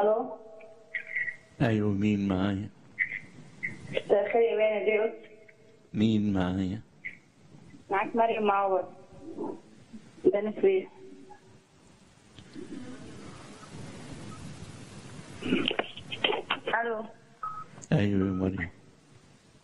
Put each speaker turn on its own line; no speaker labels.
الو
ايوه مين معايا
مساء الخير يا بني ديوس
مين معايا
معاك مريم معوض بني سويف الو
ايوه يا مريم